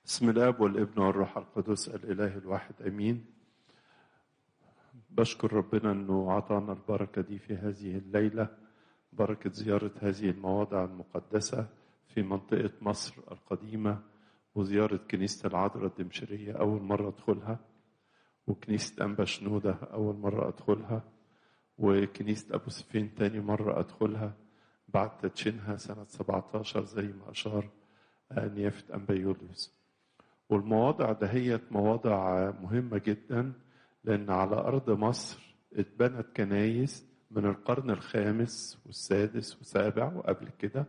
بسم الاب والابن والروح القدس الاله الواحد امين بشكر ربنا انه اعطانا البركه دي في هذه الليله بركه زياره هذه المواضع المقدسه في منطقه مصر القديمه وزياره كنيسه العذراء الدمشقيه اول مره ادخلها وكنيسه انبا شنوده اول مره ادخلها وكنيسه ابو سفين تاني مره ادخلها بعد تدشينها سنه 17 زي ما اشار نيافه انبا يوليوس والمواضع دهيت مواضع مهمة جدا لأن على أرض مصر اتبنت كنايس من القرن الخامس والسادس والسابع وقبل كده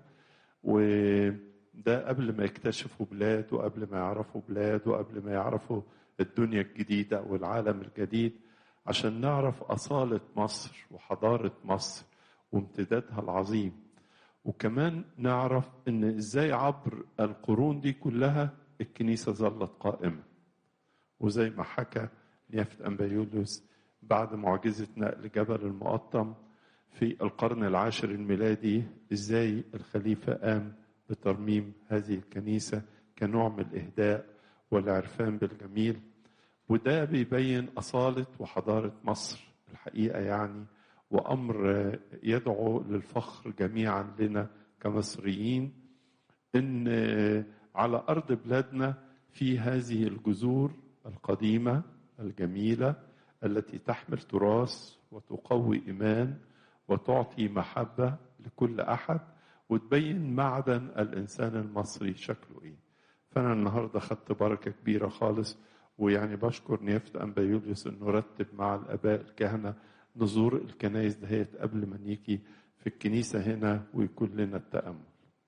وده قبل ما يكتشفوا بلاد وقبل ما يعرفوا بلاد وقبل ما يعرفوا الدنيا الجديدة والعالم الجديد عشان نعرف أصالة مصر وحضارة مصر وامتدادها العظيم وكمان نعرف ان ازاي عبر القرون دي كلها الكنيسة ظلت قائمة وزي ما حكى نيافة أنبيولوس بعد معجزة نقل جبل المقطم في القرن العاشر الميلادي ازاي الخليفة قام بترميم هذه الكنيسة كنوع من الإهداء والعرفان بالجميل وده بيبين أصالة وحضارة مصر الحقيقة يعني وأمر يدعو للفخر جميعا لنا كمصريين إن على أرض بلادنا في هذه الجذور القديمة الجميلة التي تحمل تراث وتقوي إيمان وتعطي محبة لكل أحد وتبين معدن الإنسان المصري شكله إيه فأنا النهاردة خدت بركة كبيرة خالص ويعني بشكر نيافة أنبا يوليوس إنه رتب مع الآباء الكهنة نزور الكنائس دهيت قبل ما نيجي في الكنيسة هنا ويكون لنا التأمل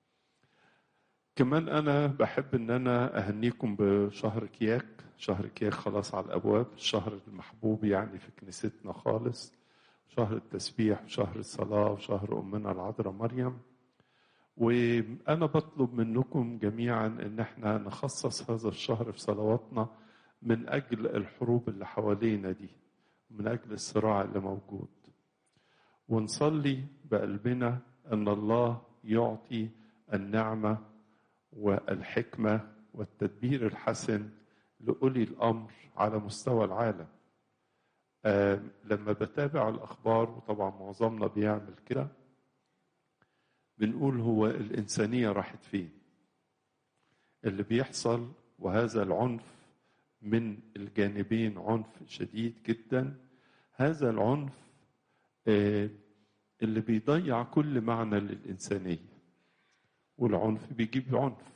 كمان انا بحب ان انا اهنيكم بشهر كياك شهر كياك خلاص على الابواب الشهر المحبوب يعني في كنيستنا خالص شهر التسبيح وشهر الصلاه وشهر امنا العذراء مريم وانا بطلب منكم جميعا ان احنا نخصص هذا الشهر في صلواتنا من اجل الحروب اللي حوالينا دي من اجل الصراع اللي موجود ونصلي بقلبنا ان الله يعطي النعمه والحكمة والتدبير الحسن لأولي الأمر على مستوى العالم آه لما بتابع الأخبار وطبعا معظمنا بيعمل كده بنقول هو الإنسانية راحت فين اللي بيحصل وهذا العنف من الجانبين عنف شديد جدا هذا العنف آه اللي بيضيع كل معنى للإنسانية والعنف بيجيب عنف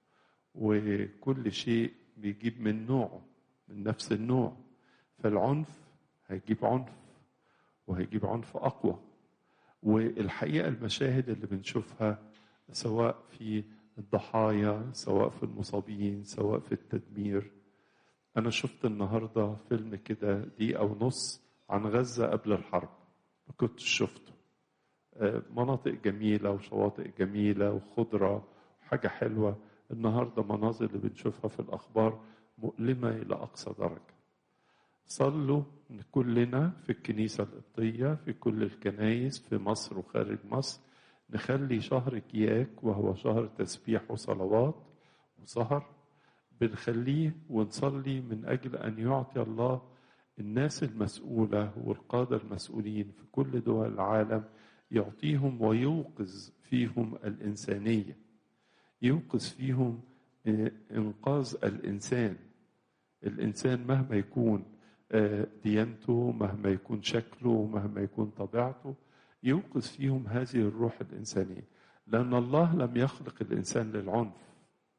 وكل شيء بيجيب من نوعه من نفس النوع فالعنف هيجيب عنف وهيجيب عنف أقوى والحقيقة المشاهد اللي بنشوفها سواء في الضحايا سواء في المصابين سواء في التدمير أنا شفت النهاردة فيلم كده دقيقة ونص عن غزة قبل الحرب ما كنتش شفته مناطق جميلة وشواطئ جميلة وخضرة وحاجة حلوة النهاردة مناظر اللي بنشوفها في الأخبار مؤلمة إلى أقصى درجة صلوا كلنا في الكنيسة القبطية في كل الكنايس في مصر وخارج مصر نخلي شهر كياك وهو شهر تسبيح وصلوات وسهر بنخليه ونصلي من أجل أن يعطي الله الناس المسؤولة والقادة المسؤولين في كل دول العالم يعطيهم ويوقظ فيهم الإنسانية يوقظ فيهم إنقاذ الإنسان الإنسان مهما يكون ديانته مهما يكون شكله مهما يكون طبيعته يوقظ فيهم هذه الروح الإنسانية لأن الله لم يخلق الإنسان للعنف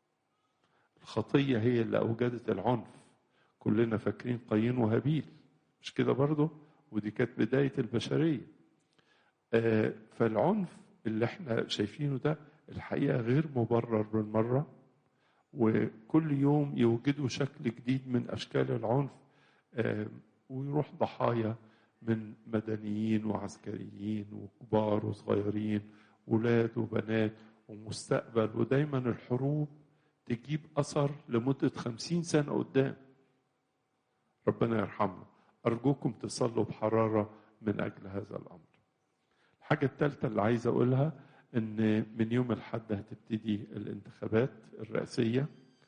الخطية هي اللي أوجدت العنف كلنا فاكرين قايين وهابيل مش كده برضه ودي كانت بداية البشرية فالعنف اللي احنا شايفينه ده الحقيقه غير مبرر بالمره وكل يوم يوجدوا شكل جديد من اشكال العنف ويروح ضحايا من مدنيين وعسكريين وكبار وصغيرين ولاد وبنات ومستقبل ودايما الحروب تجيب اثر لمده خمسين سنه قدام ربنا يرحمنا ارجوكم تصلوا بحراره من اجل هذا الامر الحاجة الثالثة اللي عايز أقولها إن من يوم الحد هتبتدي الانتخابات الرئاسية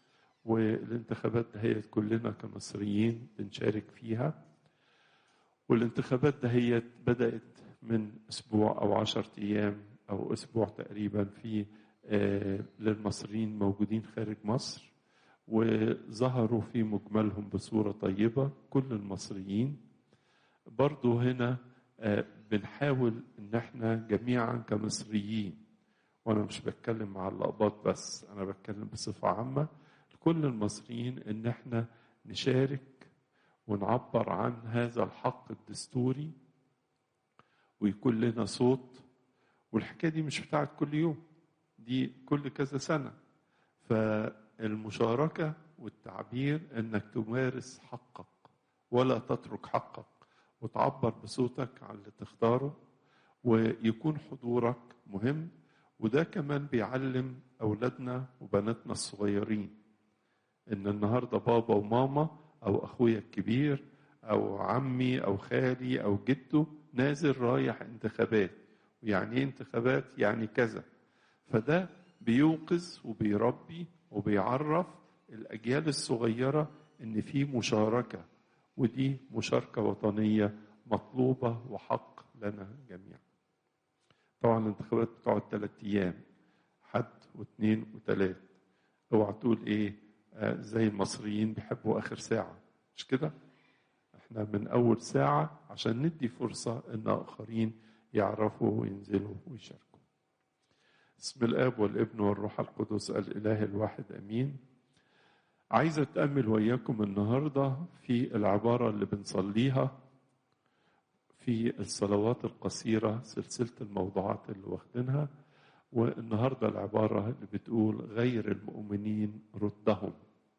والانتخابات دهيت كلنا كمصريين بنشارك فيها والانتخابات دهيت بدأت من أسبوع أو عشرة أيام أو أسبوع تقريبا في للمصريين موجودين خارج مصر وظهروا في مجملهم بصورة طيبة كل المصريين برضو هنا بنحاول ان احنا جميعا كمصريين وانا مش بتكلم مع اللقبات بس انا بتكلم بصفة عامة لكل المصريين ان احنا نشارك ونعبر عن هذا الحق الدستوري ويكون لنا صوت والحكاية دي مش بتاعت كل يوم دي كل كذا سنة فالمشاركة والتعبير انك تمارس حقك ولا تترك حقك وتعبر بصوتك عن اللي تختاره ويكون حضورك مهم وده كمان بيعلم أولادنا وبناتنا الصغيرين إن النهاردة بابا وماما أو أخويا الكبير أو عمي أو خالي أو جده نازل رايح انتخابات ويعني إيه انتخابات يعني كذا فده بيوقظ وبيربي وبيعرف الأجيال الصغيرة إن في مشاركة ودي مشاركة وطنية مطلوبة وحق لنا جميعا طبعا الانتخابات بتقعد ثلاث أيام حد واثنين وثلاث اوعى تقول ايه آه زي المصريين بيحبوا اخر ساعة مش كده احنا من اول ساعة عشان ندي فرصة ان اخرين يعرفوا وينزلوا ويشاركوا اسم الاب والابن والروح القدس الاله الواحد امين عايز اتامل وياكم النهارده في العباره اللي بنصليها في الصلوات القصيره سلسله الموضوعات اللي واخدينها والنهارده العباره اللي بتقول غير المؤمنين ردهم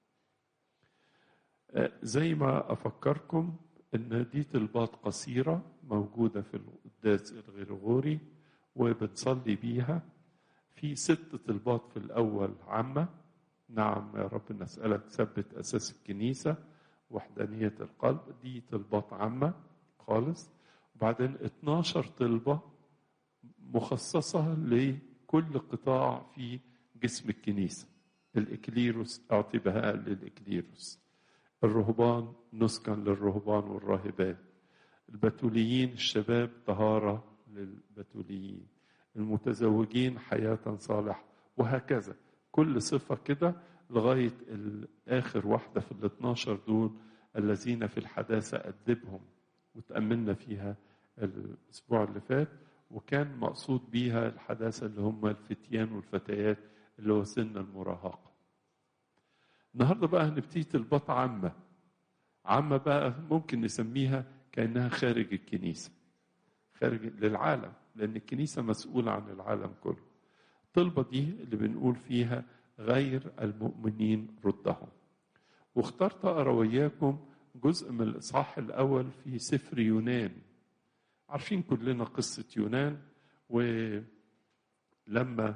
زي ما افكركم ان دي طلبات قصيره موجوده في القداس الغرغوري وبنصلي بيها في ست طلبات في الاول عامه نعم يا رب نسألك ثبت أساس الكنيسة وحدانية القلب دي طلبات عامة خالص وبعدين 12 طلبة مخصصة لكل قطاع في جسم الكنيسة الإكليروس أعطي بهاء للإكليروس الرهبان نسكن للرهبان والراهبات البتوليين الشباب طهارة للبتوليين المتزوجين حياة صالحة وهكذا كل صفة كده لغاية آخر واحدة في ال 12 دول الذين في الحداثة أدبهم وتأملنا فيها الأسبوع اللي فات وكان مقصود بيها الحداثة اللي هم الفتيان والفتيات اللي هو سن المراهقة النهاردة بقى هنبتدي طلبات عامة عامة بقى ممكن نسميها كأنها خارج الكنيسة خارج للعالم لأن الكنيسة مسؤولة عن العالم كله الطلبة دي اللي بنقول فيها غير المؤمنين ردهم واخترت أقرأ وياكم جزء من الإصحاح الأول في سفر يونان عارفين كلنا قصة يونان ولما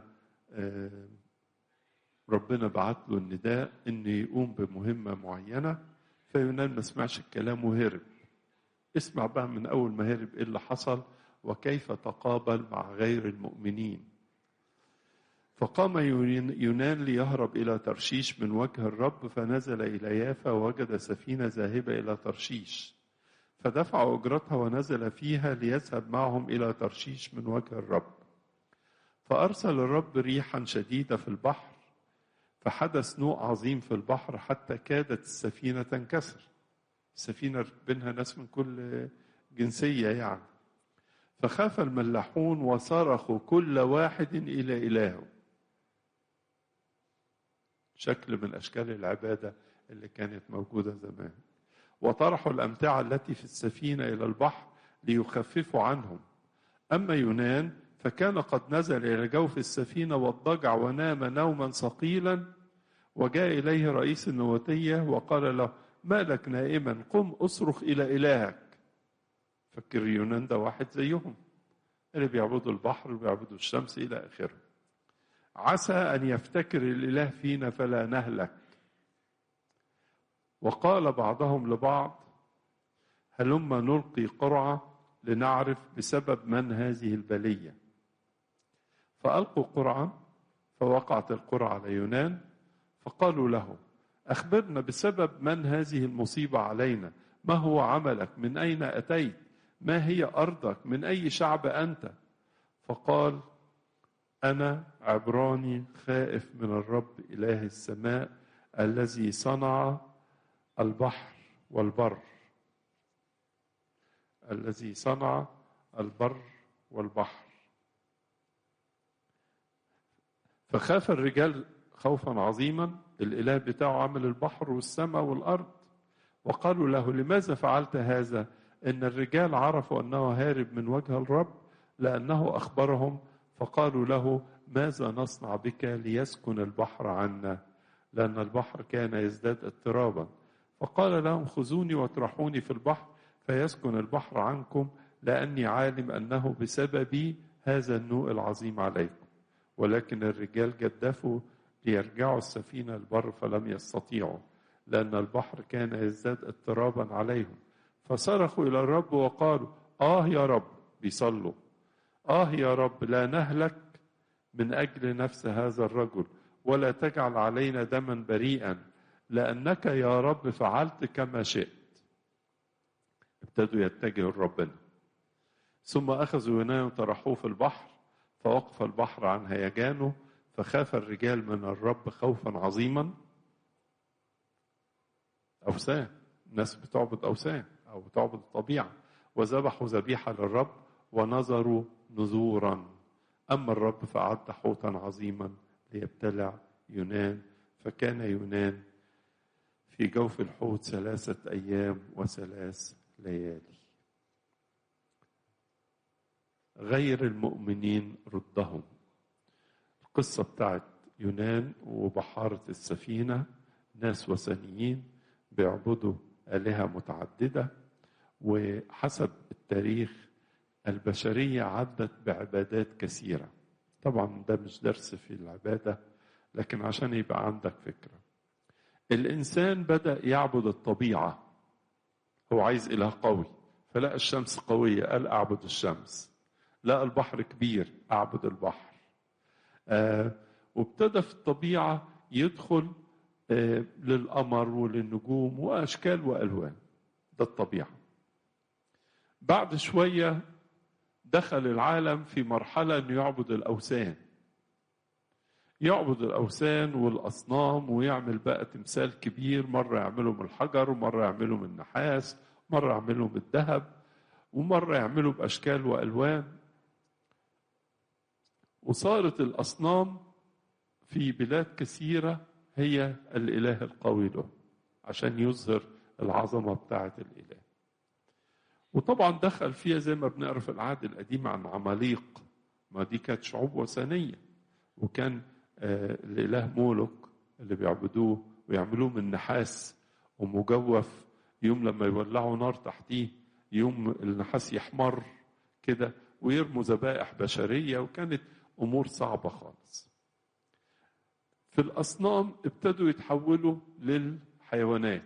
ربنا بعت له النداء انه يقوم بمهمة معينة فيونان ما سمعش الكلام وهرب اسمع بقى من أول ما هرب إيه اللي حصل وكيف تقابل مع غير المؤمنين فقام يونان ليهرب إلى ترشيش من وجه الرب فنزل إلى يافا ووجد سفينة ذاهبة إلى ترشيش فدفع أجرتها ونزل فيها ليذهب معهم إلى ترشيش من وجه الرب فأرسل الرب ريحا شديدة في البحر فحدث نوء عظيم في البحر حتى كادت السفينة تنكسر السفينة بينها ناس من كل جنسية يعني فخاف الملاحون وصرخوا كل واحد إلى إلهه شكل من أشكال العبادة اللي كانت موجودة زمان وطرحوا الأمتعة التي في السفينة إلى البحر ليخففوا عنهم أما يونان فكان قد نزل إلى جوف السفينة واضطجع ونام نوما ثقيلا وجاء إليه رئيس النواتية وقال له ما لك نائما قم أصرخ إلى إلهك فكر يونان ده واحد زيهم اللي بيعبدوا البحر وبيعبدوا الشمس إلى آخره عسى أن يفتكر الإله فينا فلا نهلك وقال بعضهم لبعض هلما نلقي قرعة لنعرف بسبب من هذه البلية فألقوا قرعة فوقعت القرعة على يونان فقالوا له أخبرنا بسبب من هذه المصيبة علينا ما هو عملك من أين أتيت ما هي أرضك من أي شعب أنت فقال أنا عبراني خائف من الرب إله السماء الذي صنع البحر والبر الذي صنع البر والبحر فخاف الرجال خوفا عظيما الاله بتاعه عمل البحر والسماء والارض وقالوا له لماذا فعلت هذا ان الرجال عرفوا انه هارب من وجه الرب لانه اخبرهم فقالوا له ماذا نصنع بك ليسكن البحر عنا لان البحر كان يزداد اضطرابا فقال لهم خذوني واطرحوني في البحر فيسكن البحر عنكم لاني عالم انه بسببي هذا النوء العظيم عليكم ولكن الرجال جدفوا ليرجعوا السفينه البر فلم يستطيعوا لان البحر كان يزداد اضطرابا عليهم فصرخوا الى الرب وقالوا اه يا رب بيصلوا اه يا رب لا نهلك من اجل نفس هذا الرجل ولا تجعل علينا دما بريئا لانك يا رب فعلت كما شئت ابتدوا يتجهوا لربنا ثم اخذوا يونان وطرحوه في البحر فوقف البحر عن هيجانه فخاف الرجال من الرب خوفا عظيما اوثان الناس بتعبد اوثان او بتعبد الطبيعه وذبحوا ذبيحه للرب ونظروا نذورا اما الرب فاعد حوتا عظيما ليبتلع يونان فكان يونان في جوف الحوت ثلاثه ايام وثلاث ليالي غير المؤمنين ردهم القصة بتاعت يونان وبحارة السفينة ناس وثنيين بيعبدوا آلهة متعددة وحسب التاريخ البشرية عدت بعبادات كثيرة طبعا ده مش درس في العبادة لكن عشان يبقى عندك فكرة الإنسان بدأ يعبد الطبيعة هو عايز إله قوي فلقى الشمس قوية قال أعبد الشمس لقى البحر كبير أعبد البحر آه وابتدى في الطبيعة يدخل آه للقمر وللنجوم وأشكال وألوان ده الطبيعة بعد شوية دخل العالم في مرحلة أنه يعبد الأوثان يعبد الأوثان والأصنام ويعمل بقى تمثال كبير مرة يعمله من الحجر ومرة يعمله من النحاس مرة يعمله من الذهب ومرة يعمله بأشكال وألوان وصارت الأصنام في بلاد كثيرة هي الإله القوي له عشان يظهر العظمة بتاعة الإله وطبعا دخل فيها زي ما بنقرا في العهد القديم عن عماليق ما دي كانت شعوب وثنية وكان آه الإله مولك اللي بيعبدوه ويعملوه من نحاس ومجوف يوم لما يولعوا نار تحتيه يوم النحاس يحمر كده ويرموا ذبائح بشرية وكانت امور صعبه خالص في الاصنام ابتدوا يتحولوا للحيوانات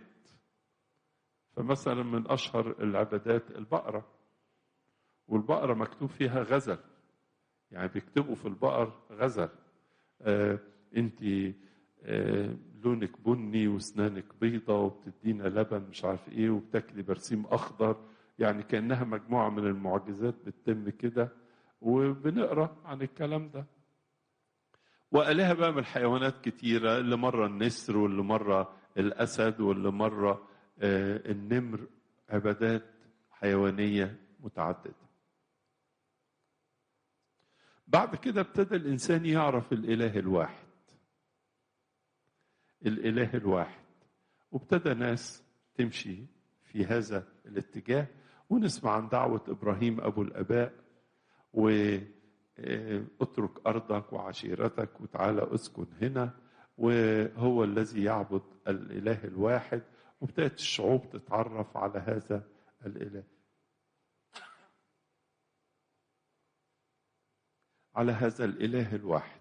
فمثلا من اشهر العبادات البقره والبقره مكتوب فيها غزل يعني بيكتبوا في البقر غزل آه انت آه لونك بني واسنانك بيضة وبتدينا لبن مش عارف ايه وبتاكلي برسيم اخضر يعني كانها مجموعه من المعجزات بتتم كده وبنقرا عن الكلام ده وآلهة بقى من الحيوانات كتيرة اللي مرة النسر واللي مرة الأسد واللي مرة النمر عبادات حيوانية متعددة بعد كده ابتدى الإنسان يعرف الإله الواحد الإله الواحد وابتدى ناس تمشي في هذا الاتجاه ونسمع عن دعوة إبراهيم أبو الآباء واترك أرضك وعشيرتك وتعالى أسكن هنا وهو الذي يعبد الإله الواحد وابتدت الشعوب تتعرف على هذا الإله على هذا الإله الواحد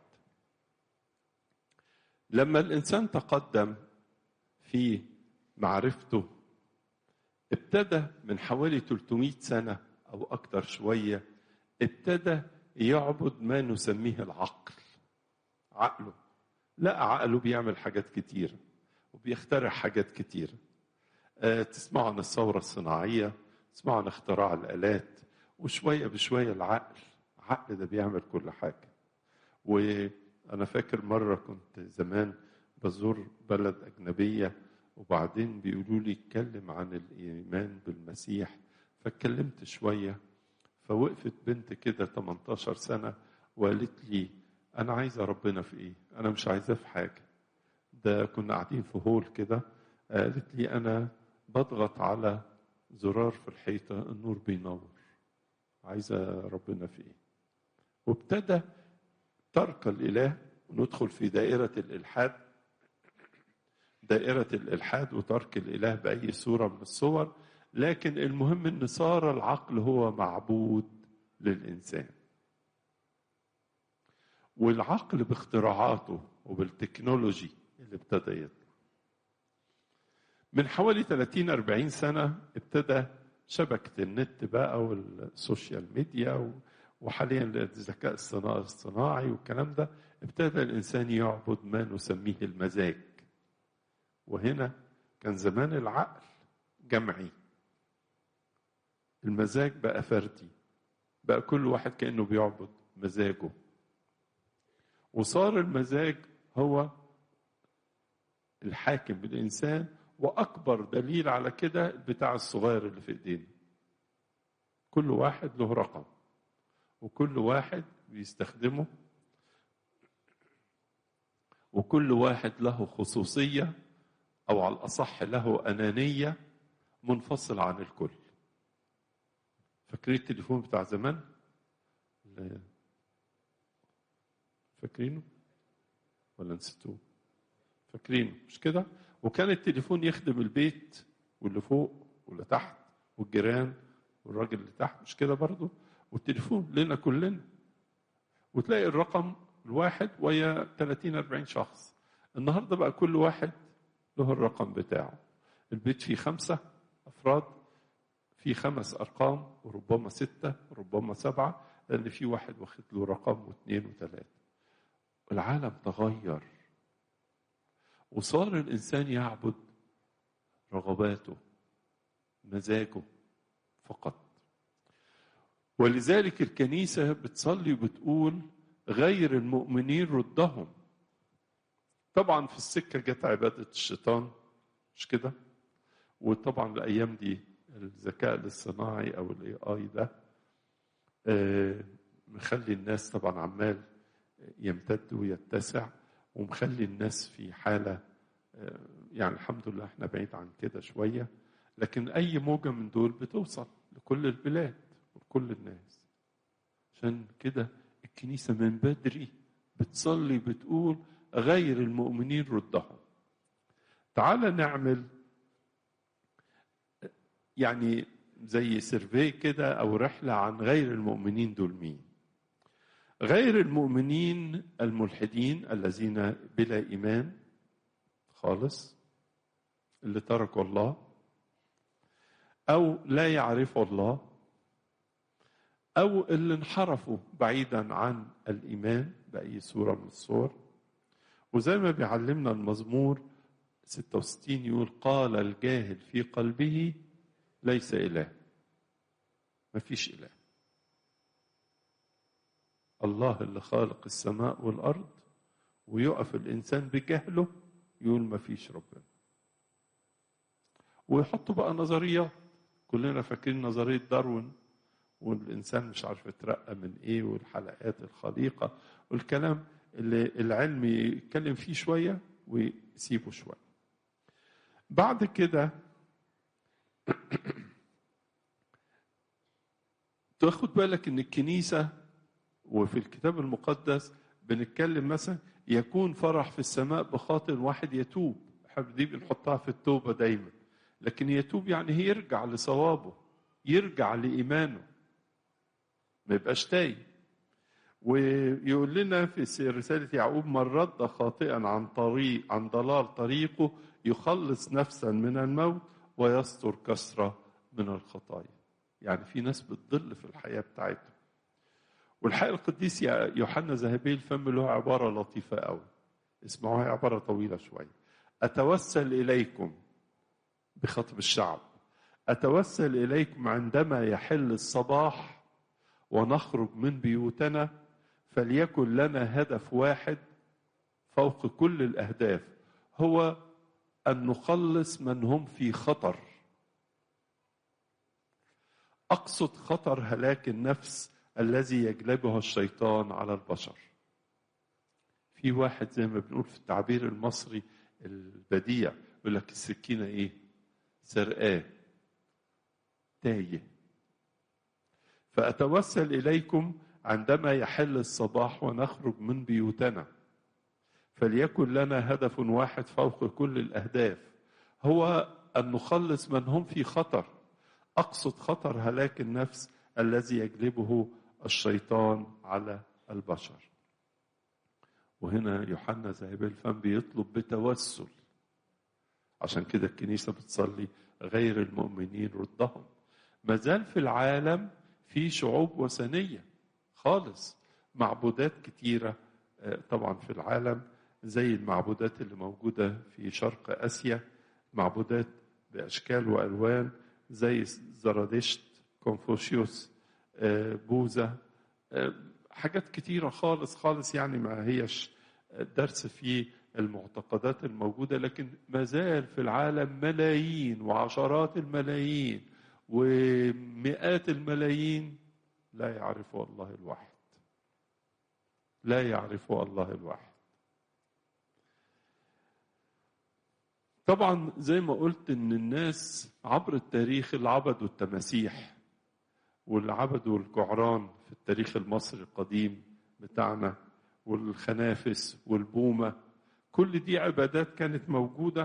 لما الإنسان تقدم في معرفته ابتدى من حوالي 300 سنة أو أكثر شوية ابتدى يعبد ما نسميه العقل عقله لا عقله بيعمل حاجات كتيرة وبيخترع حاجات كتيرة آه، تسمعوا عن الثورة الصناعية تسمعوا عن اختراع الآلات وشوية بشوية العقل العقل ده بيعمل كل حاجة وأنا فاكر مرة كنت زمان بزور بلد أجنبية وبعدين بيقولوا لي اتكلم عن الإيمان بالمسيح فاتكلمت شوية فوقفت بنت كده 18 سنة وقالت لي أنا عايزة ربنا في إيه؟ أنا مش عايزاه في حاجة ده كنا قاعدين في هول كده قالت لي أنا بضغط على زرار في الحيطة النور بينور عايزة ربنا في إيه؟ وابتدى ترك الإله وندخل في دائرة الإلحاد دائرة الإلحاد وترك الإله بأي صورة من الصور لكن المهم أن صار العقل هو معبود للإنسان والعقل باختراعاته وبالتكنولوجي اللي ابتدى يطلع من حوالي 30 40 سنة ابتدى شبكة النت بقى والسوشيال ميديا وحاليا الذكاء الصناعي والكلام ده ابتدى الإنسان يعبد ما نسميه المزاج وهنا كان زمان العقل جمعي المزاج بقى فردي بقى كل واحد كأنه بيعبد مزاجه وصار المزاج هو الحاكم بالإنسان وأكبر دليل على كده البتاع الصغير اللي في إيدينا كل واحد له رقم وكل واحد بيستخدمه وكل واحد له خصوصية أو على الأصح له أنانية منفصل عن الكل فاكرين التليفون بتاع زمان فاكرينه ولا نسيتوه فاكرينه مش كده وكان التليفون يخدم البيت واللي فوق واللي تحت والجيران والراجل اللي تحت مش كده برضه والتليفون لنا كلنا وتلاقي الرقم الواحد ويا 30 40 شخص النهارده بقى كل واحد له الرقم بتاعه البيت فيه خمسة أفراد في خمس أرقام وربما ستة وربما سبعة لأن في واحد واخد له رقم واثنين وثلاثة العالم تغير وصار الإنسان يعبد رغباته مزاجه فقط ولذلك الكنيسة بتصلي وبتقول غير المؤمنين ردهم طبعا في السكة جت عبادة الشيطان مش كده وطبعا الأيام دي الذكاء الاصطناعي أو الاي اي ده آه مخلي الناس طبعا عمال يمتد ويتسع ومخلي الناس في حالة آه يعني الحمد لله احنا بعيد عن كده شوية لكن أي موجة من دول بتوصل لكل البلاد وكل الناس عشان كده الكنيسة من بدري بتصلي بتقول غير المؤمنين ردهم تعال نعمل يعني زي سيرفي كده او رحله عن غير المؤمنين دول مين غير المؤمنين الملحدين الذين بلا ايمان خالص اللي تركوا الله او لا يعرفوا الله او اللي انحرفوا بعيدا عن الايمان باي صوره من الصور وزي ما بيعلمنا المزمور 66 يقول قال الجاهل في قلبه ليس إله ما فيش إله الله اللي خالق السماء والأرض ويقف الإنسان بجهله يقول ما فيش ربنا ويحطوا بقى نظريات كلنا فاكرين نظرية داروين والإنسان مش عارف يترقى من إيه والحلقات الخليقة والكلام اللي العلم يتكلم فيه شوية ويسيبه شوية بعد كده تاخد بالك ان الكنيسة وفي الكتاب المقدس بنتكلم مثلا يكون فرح في السماء بخاطر واحد يتوب دي بنحطها في التوبة دايما لكن يتوب يعني هي يرجع لصوابه يرجع لإيمانه ما يبقاش تايه ويقول لنا في رسالة يعقوب من رد خاطئا عن طريق عن ضلال طريقه يخلص نفسا من الموت ويستر كسرة من الخطايا يعني في ناس بتضل في الحياة بتاعتهم والحقيقة القديس يوحنا ذهبي الفم له عبارة لطيفة قوي اسمعوها عبارة طويلة شوية أتوسل إليكم بخطب الشعب أتوسل إليكم عندما يحل الصباح ونخرج من بيوتنا فليكن لنا هدف واحد فوق كل الأهداف هو أن نخلص من هم في خطر أقصد خطر هلاك النفس الذي يجلبه الشيطان على البشر في واحد زي ما بنقول في التعبير المصري البديع يقول لك السكينة إيه سرقاه تايه فأتوسل إليكم عندما يحل الصباح ونخرج من بيوتنا فليكن لنا هدف واحد فوق كل الأهداف هو أن نخلص من هم في خطر أقصد خطر هلاك النفس الذي يجلبه الشيطان على البشر وهنا يوحنا ذهب الفم بيطلب بتوسل عشان كده الكنيسة بتصلي غير المؤمنين ردهم ما زال في العالم في شعوب وثنية خالص معبودات كتيرة طبعا في العالم زي المعبودات اللي موجودة في شرق آسيا معبودات بأشكال وألوان زي زرادشت كونفوشيوس بوذا حاجات كتيرة خالص خالص يعني ما هيش درس في المعتقدات الموجودة لكن ما زال في العالم ملايين وعشرات الملايين ومئات الملايين لا يعرفوا الله الواحد لا يعرفوا الله الواحد طبعا زي ما قلت ان الناس عبر التاريخ اللي عبدوا التماسيح واللي عبدوا الجعران في التاريخ المصري القديم بتاعنا والخنافس والبومة كل دي عبادات كانت موجودة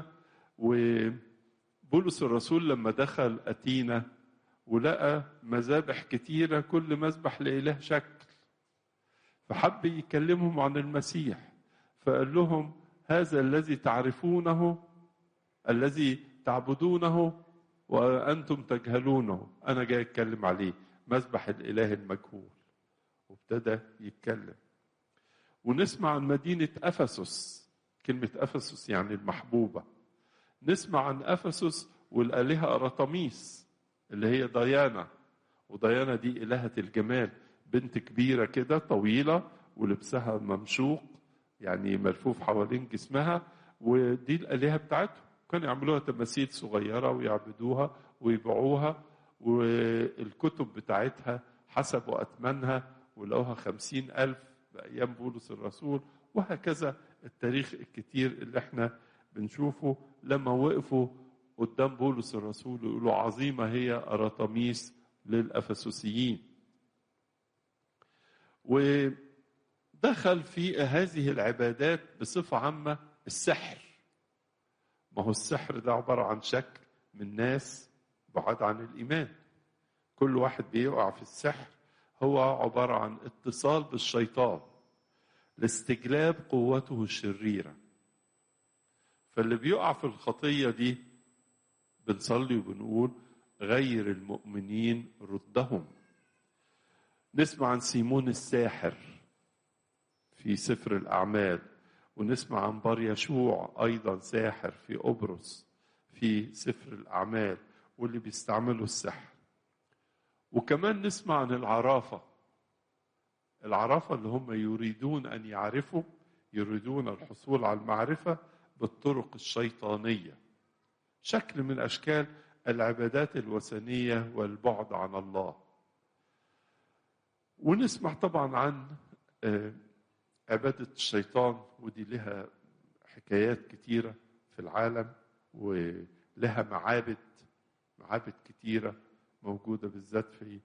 وبولس الرسول لما دخل أتينا ولقى مذابح كتيرة كل مذبح لإله شكل فحب يكلمهم عن المسيح فقال لهم هذا الذي تعرفونه الذي تعبدونه وأنتم تجهلونه أنا جاي أتكلم عليه مذبح الإله المجهول وابتدى يتكلم ونسمع عن مدينة أفسس كلمة أفسس يعني المحبوبة نسمع عن أفسس والآلهة أرطميس اللي هي ديانا وديانا دي إلهة الجمال بنت كبيرة كده طويلة ولبسها ممشوق يعني ملفوف حوالين جسمها ودي الآلهة بتاعتهم كانوا يعملوها تماثيل صغيرة ويعبدوها ويبيعوها والكتب بتاعتها حسبوا أثمانها ولقوها خمسين ألف بأيام بولس الرسول وهكذا التاريخ الكتير اللي احنا بنشوفه لما وقفوا قدام بولس الرسول يقولوا عظيمة هي أرطميس للأفسسيين ودخل في هذه العبادات بصفة عامة السحر ما هو السحر ده عبارة عن شكل من ناس بعاد عن الإيمان كل واحد بيقع في السحر هو عبارة عن اتصال بالشيطان لاستجلاب قوته الشريرة فاللي بيقع في الخطية دي بنصلي وبنقول غير المؤمنين ردهم نسمع عن سيمون الساحر في سفر الأعمال ونسمع عن بار يشوع أيضا ساحر في أبرص في سفر الأعمال واللي بيستعملوا السحر وكمان نسمع عن العرافة العرافة اللي هم يريدون أن يعرفوا يريدون الحصول على المعرفة بالطرق الشيطانية شكل من أشكال العبادات الوثنية والبعد عن الله ونسمع طبعا عن عبادة الشيطان ودي لها حكايات كتيرة في العالم ولها معابد معابد كتيرة موجودة بالذات في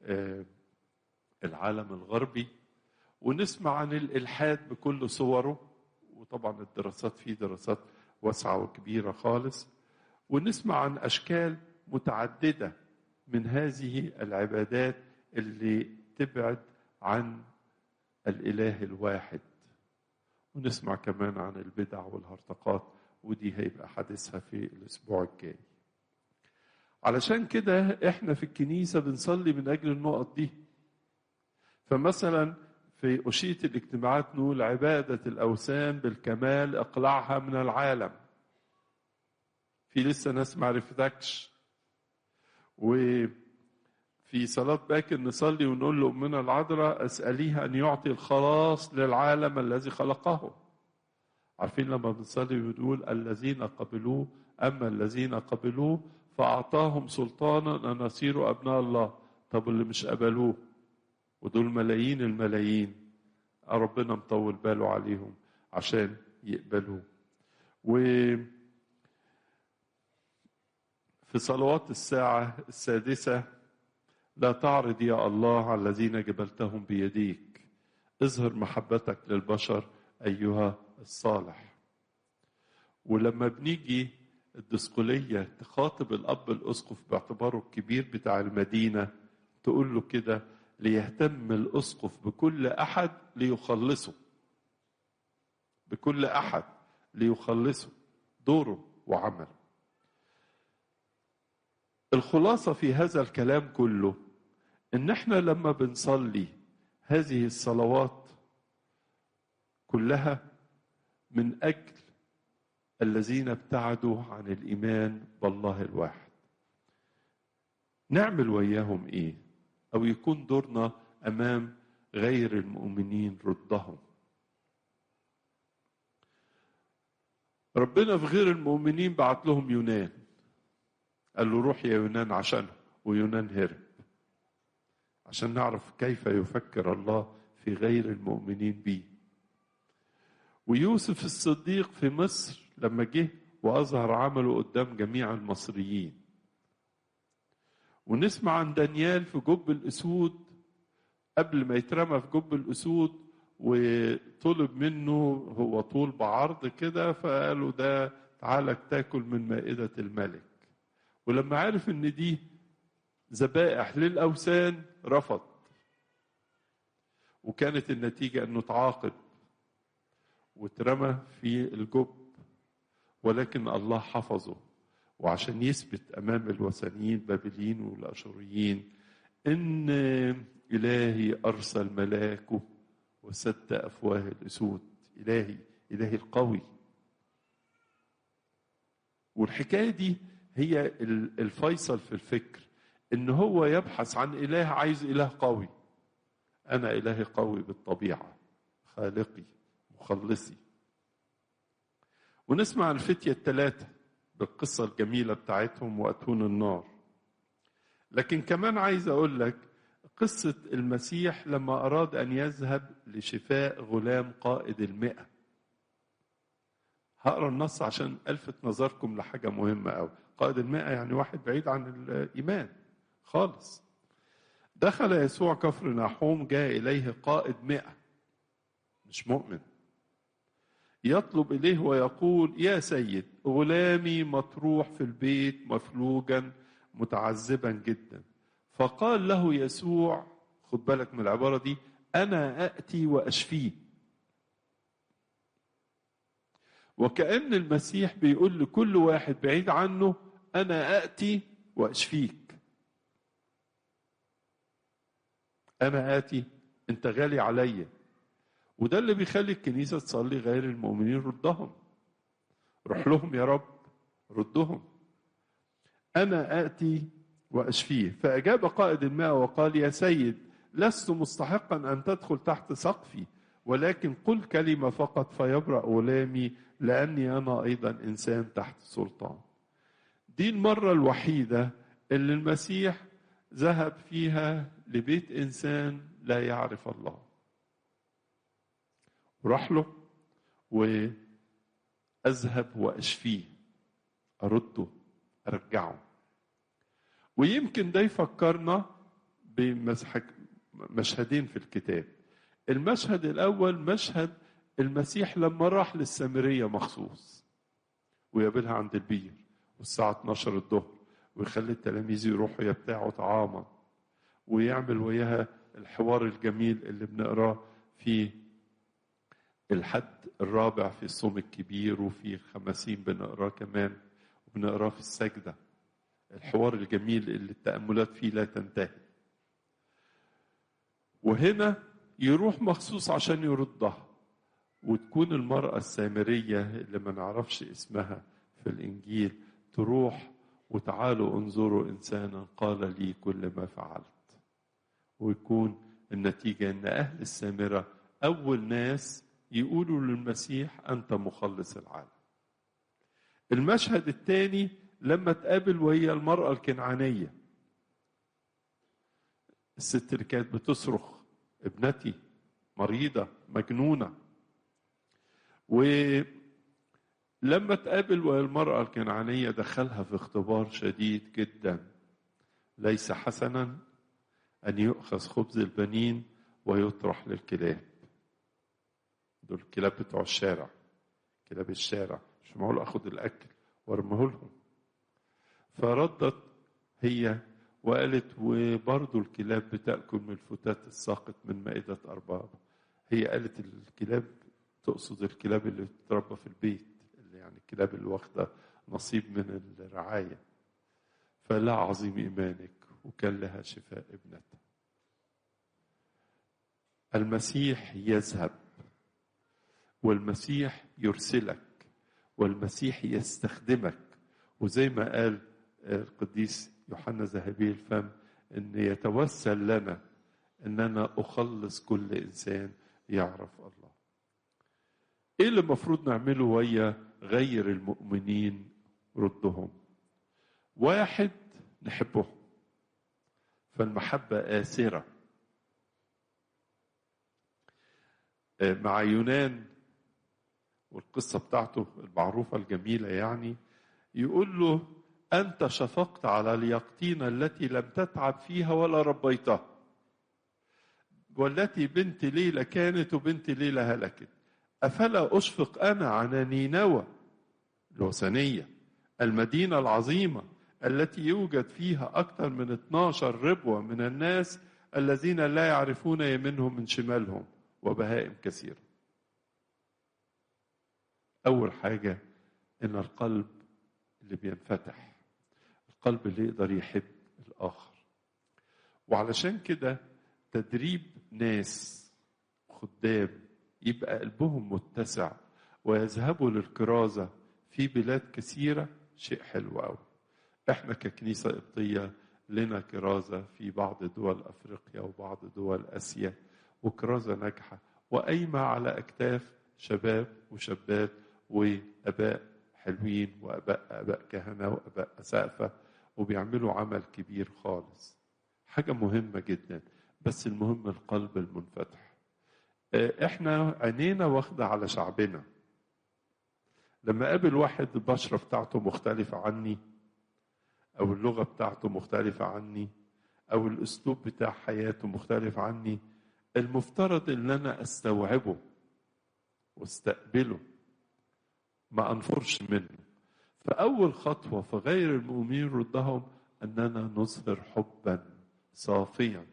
العالم الغربي ونسمع عن الإلحاد بكل صوره وطبعا الدراسات فيه دراسات واسعة وكبيرة خالص ونسمع عن أشكال متعددة من هذه العبادات اللي تبعد عن الإله الواحد ونسمع كمان عن البدع والهرطقات ودي هيبقى حديثها في الأسبوع الجاي علشان كده احنا في الكنيسة بنصلي من أجل النقط دي فمثلا في أشية الاجتماعات نقول عبادة الأوثان بالكمال إقلاعها من العالم في لسه ناس ما عرفتكش وفي صلاة باكر نصلي ونقول له أمنا العذراء أسأليها أن يعطي الخلاص للعالم الذي خلقه عارفين لما بنصلي بنقول الذين قبلوه أما الذين قبلوه فأعطاهم سلطانا أن يصيروا أبناء الله طب اللي مش قبلوه ودول ملايين الملايين ربنا مطول باله عليهم عشان يقبلوه و في صلوات الساعة السادسة لا تعرض يا الله على الذين جبلتهم بيديك اظهر محبتك للبشر أيها الصالح ولما بنيجي الدسقلية تخاطب الأب الأسقف باعتباره الكبير بتاع المدينة تقول له كده ليهتم الأسقف بكل أحد ليخلصه بكل أحد ليخلصه دوره وعمله الخلاصة في هذا الكلام كله إن إحنا لما بنصلي هذه الصلوات كلها من أجل الذين ابتعدوا عن الإيمان بالله الواحد نعمل وياهم إيه أو يكون دورنا أمام غير المؤمنين ردهم ربنا في غير المؤمنين بعت لهم يونان قال له روح يا يونان عشانه ويونان هرب عشان نعرف كيف يفكر الله في غير المؤمنين به ويوسف الصديق في مصر لما جه واظهر عمله قدام جميع المصريين ونسمع عن دانيال في جب الاسود قبل ما يترمى في جب الاسود وطلب منه هو طول بعرض كده فقالوا ده تعالى تاكل من مائدة الملك ولما عرف ان دي ذبائح للاوثان رفض وكانت النتيجة انه تعاقب واترمى في الجب ولكن الله حفظه وعشان يثبت امام الوثنيين البابليين والاشوريين ان الهي ارسل ملاكه وسد افواه الاسود الهي الهي القوي والحكايه دي هي الفيصل في الفكر ان هو يبحث عن اله عايز اله قوي انا الهي قوي بالطبيعه خالقي مخلصي ونسمع عن الفتية الثلاثة بالقصة الجميلة بتاعتهم وأتون النار لكن كمان عايز أقول لك قصة المسيح لما أراد أن يذهب لشفاء غلام قائد المئة هقرا النص عشان ألفت نظركم لحاجة مهمة أوي قائد المئة يعني واحد بعيد عن الإيمان خالص دخل يسوع كفر ناحوم جاء إليه قائد مئة مش مؤمن يطلب إليه ويقول يا سيد غلامي مطروح في البيت مفلوجا متعذبا جدا فقال له يسوع خد بالك من العبارة دي أنا أأتي وأشفيه وكأن المسيح بيقول لكل واحد بعيد عنه أنا أأتي وأشفيك أنا آتي أنت غالي عليا وده اللي بيخلي الكنيسة تصلي غير المؤمنين ردهم روح لهم يا رب ردهم أنا آتي وأشفيه فأجاب قائد الماء وقال يا سيد لست مستحقا أن تدخل تحت سقفي ولكن قل كلمة فقط فيبرأ غلامي لأني أنا أيضا إنسان تحت سلطان دي المرة الوحيدة اللي المسيح ذهب فيها لبيت إنسان لا يعرف الله وراح له وأذهب وأشفيه أرده أرجعه ويمكن ده يفكرنا بمشهدين في الكتاب المشهد الأول مشهد المسيح لما راح للسامرية مخصوص ويقابلها عند البير والساعة 12 الظهر ويخلي التلاميذ يروحوا يبتاعوا طعاما ويعمل وياها الحوار الجميل اللي بنقراه في الحد الرابع في الصوم الكبير وفي خمسين بنقراه كمان وبنقراه في السجدة الحوار الجميل اللي التأملات فيه لا تنتهي وهنا يروح مخصوص عشان يردها وتكون المرأة السامرية اللي ما نعرفش اسمها في الإنجيل تروح وتعالوا انظروا إنسانا قال لي كل ما فعلت ويكون النتيجة إن أهل السامرة أول ناس يقولوا للمسيح أنت مخلص العالم المشهد الثاني لما تقابل وهي المرأة الكنعانية الست اللي كانت بتصرخ ابنتي مريضة مجنونة ولما تقابل وهي المرأة الكنعانية دخلها في اختبار شديد جدا ليس حسنا أن يؤخذ خبز البنين ويطرح للكلاب دول الكلاب بتوع الشارع كلاب الشارع مش معقول اخد الاكل وارميه لهم فردت هي وقالت وبرضه الكلاب بتاكل من الفتات الساقط من مائده اربابها هي قالت الكلاب تقصد الكلاب اللي بتتربى في البيت اللي يعني الكلاب اللي واخده نصيب من الرعايه فلا عظيم ايمانك وكان لها شفاء ابنتها المسيح يذهب والمسيح يرسلك والمسيح يستخدمك وزي ما قال القديس يوحنا ذهبي الفم ان يتوسل لنا ان انا اخلص كل انسان يعرف الله ايه اللي المفروض نعمله ويا غير المؤمنين ردهم واحد نحبهم فالمحبة آسرة مع يونان والقصة بتاعته المعروفة الجميلة يعني يقول له أنت شفقت على اليقطينة التي لم تتعب فيها ولا ربيتها والتي بنت ليلى كانت وبنت ليلى هلكت أفلا أشفق أنا على نينوى الوثنية المدينة العظيمة التي يوجد فيها أكثر من 12 ربوة من الناس الذين لا يعرفون يمينهم من شمالهم وبهائم كثيرة أول حاجة إن القلب اللي بينفتح القلب اللي يقدر يحب الآخر وعلشان كده تدريب ناس خدام يبقى قلبهم متسع ويذهبوا للكرازة في بلاد كثيرة شيء حلو قوي احنا ككنيسة قبطية لنا كرازة في بعض دول أفريقيا وبعض دول آسيا وكرازة ناجحة وقايمة على أكتاف شباب وشابات وآباء حلوين وآباء آباء كهنة وآباء أسقفة وبيعملوا عمل كبير خالص حاجة مهمة جدا بس المهم القلب المنفتح احنا عينينا واخدة على شعبنا لما قابل واحد البشرة بتاعته مختلفة عني أو اللغة بتاعته مختلفة عني أو الأسلوب بتاع حياته مختلف عني المفترض إن أنا أستوعبه واستقبله ما أنفرش منه فأول خطوة في غير المؤمنين ردهم أننا نظهر حبا صافيا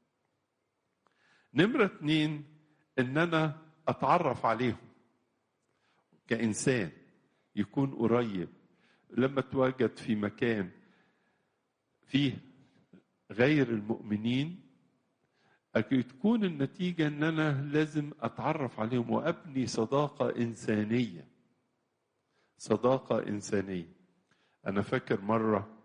نمرة اتنين إن أنا أتعرف عليهم كإنسان يكون قريب لما تواجد في مكان فيه غير المؤمنين تكون النتيجة إن أنا لازم أتعرف عليهم وأبني صداقة إنسانية صداقة إنسانية أنا فاكر مرة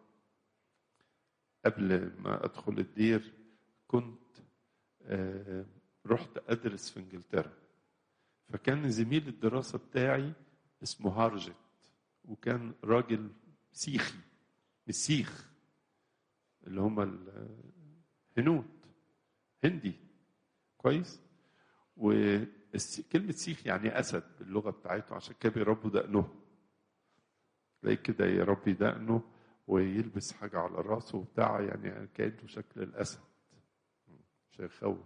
قبل ما أدخل الدير كنت آه رحت أدرس في إنجلترا فكان زميل الدراسة بتاعي اسمه هارجت وكان راجل سيخي السيخ اللي هم الهنود هندي كويس وكلمة سيخ يعني أسد باللغة بتاعته عشان كده بيربوا دقنهم تلاقي كده يربي دقنه ويلبس حاجة على راسه وبتاع يعني كأنه شكل الأسد عشان يخوف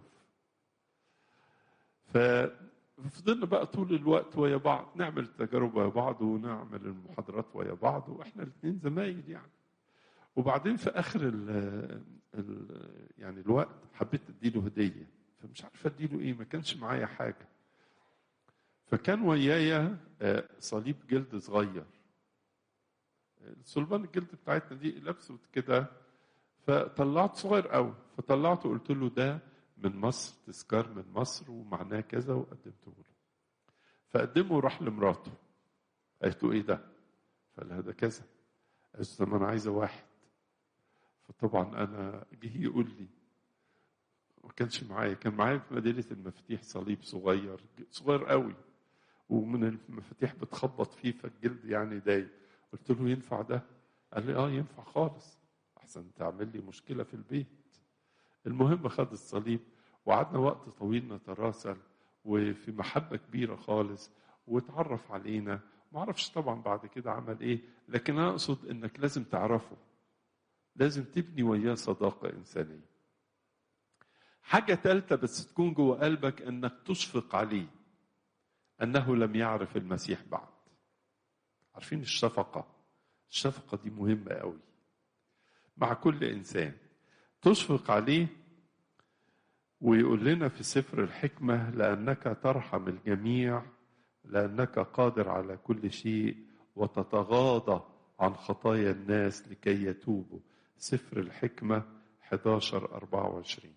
ففضلنا بقى طول الوقت ويا بعض نعمل تجارب ويا بعض ونعمل المحاضرات ويا بعض واحنا الاثنين زمايل يعني وبعدين في اخر ال ال يعني الوقت حبيت اديله هديه فمش عارف اديله ايه ما كانش معايا حاجه فكان ويايا صليب جلد صغير صلبان الجلد بتاعتنا دي لابسه كده فطلعت صغير قوي فطلعته قلت له ده من مصر تذكار من مصر ومعناه كذا وقدمته له فقدمه وراح لمراته قالت له ايه ده؟ فقال لها ده كذا قالت له انا عايزه واحد فطبعا انا جه يقول لي ما كانش معايا كان معايا في مدينه المفاتيح صليب صغير صغير قوي ومن المفاتيح بتخبط فيه فالجلد يعني دايب قلت له ينفع ده قال لي اه ينفع خالص احسن تعمل لي مشكله في البيت المهم خد الصليب وقعدنا وقت طويل نتراسل وفي محبه كبيره خالص واتعرف علينا ما اعرفش طبعا بعد كده عمل ايه لكن انا اقصد انك لازم تعرفه لازم تبني وياه صداقه انسانيه حاجه ثالثه بس تكون جوه قلبك انك تشفق عليه انه لم يعرف المسيح بعد عارفين الشفقه الشفقه دي مهمه قوي مع كل انسان تشفق عليه ويقول لنا في سفر الحكمه لانك ترحم الجميع لانك قادر على كل شيء وتتغاضى عن خطايا الناس لكي يتوبوا سفر الحكمه 11 24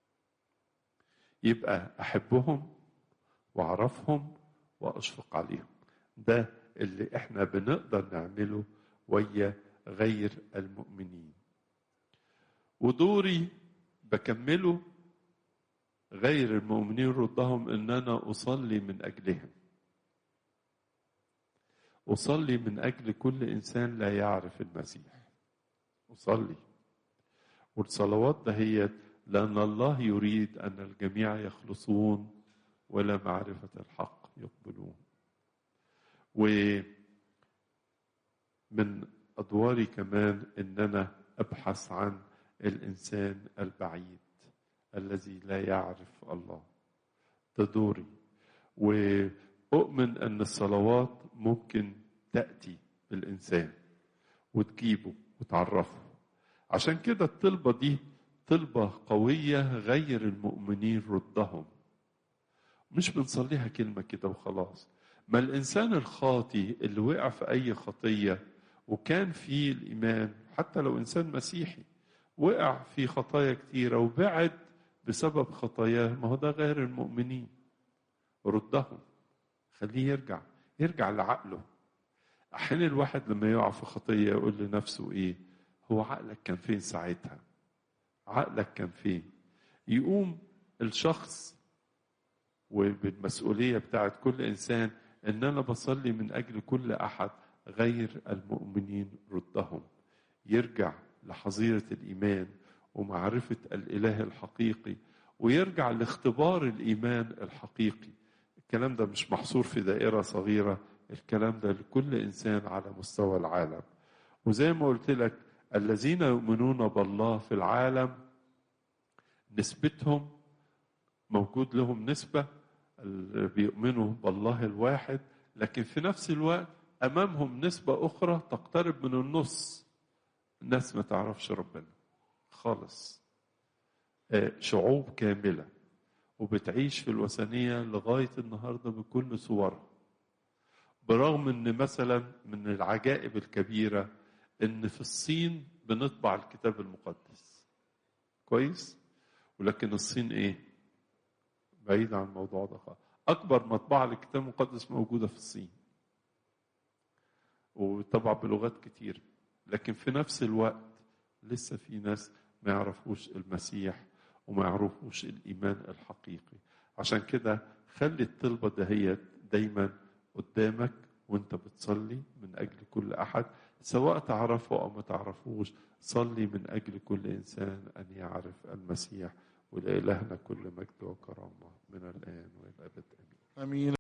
يبقى احبهم واعرفهم واشفق عليهم ده اللي احنا بنقدر نعمله ويا غير المؤمنين ودوري بكمله غير المؤمنين ردهم ان انا اصلي من اجلهم اصلي من اجل كل انسان لا يعرف المسيح اصلي والصلوات دهيت لان الله يريد ان الجميع يخلصون ولا معرفه الحق يقبلون ومن ادواري كمان ان انا ابحث عن الانسان البعيد الذي لا يعرف الله ده دوري واؤمن ان الصلوات ممكن تاتي بالانسان وتجيبه وتعرفه عشان كده الطلبه دي طلبه قويه غير المؤمنين ردهم مش بنصليها كلمه كده وخلاص ما الانسان الخاطي اللي وقع في اي خطيه وكان فيه الايمان حتى لو انسان مسيحي وقع في خطايا كتيره وبعد بسبب خطاياه ما هو ده غير المؤمنين ردهم خليه يرجع يرجع لعقله احيانا الواحد لما يقع في خطيه يقول لنفسه ايه هو عقلك كان فين ساعتها عقلك كان فين يقوم الشخص وبالمسؤوليه بتاعت كل انسان ان انا بصلي من اجل كل احد غير المؤمنين ردهم يرجع لحظيره الايمان ومعرفه الاله الحقيقي ويرجع لاختبار الايمان الحقيقي الكلام ده مش محصور في دائره صغيره الكلام ده لكل انسان على مستوى العالم وزي ما قلت لك الذين يؤمنون بالله في العالم نسبتهم موجود لهم نسبه اللي بيؤمنوا بالله الواحد لكن في نفس الوقت امامهم نسبه اخرى تقترب من النص الناس ما تعرفش ربنا خالص شعوب كامله وبتعيش في الوثنيه لغايه النهارده بكل صورها برغم ان مثلا من العجائب الكبيره ان في الصين بنطبع الكتاب المقدس كويس ولكن الصين ايه بعيد عن الموضوع ده خالص اكبر مطبعه للكتاب المقدس موجوده في الصين وطبعا بلغات كتير لكن في نفس الوقت لسه في ناس ما يعرفوش المسيح وما يعرفوش الايمان الحقيقي عشان كده خلي الطلبه دهيت دايما قدامك وانت بتصلي من اجل كل احد سواء تعرفه او ما تعرفوش صلي من اجل كل انسان ان يعرف المسيح ولإلهنا كل مجد وكرامه من الان والى الابد امين امين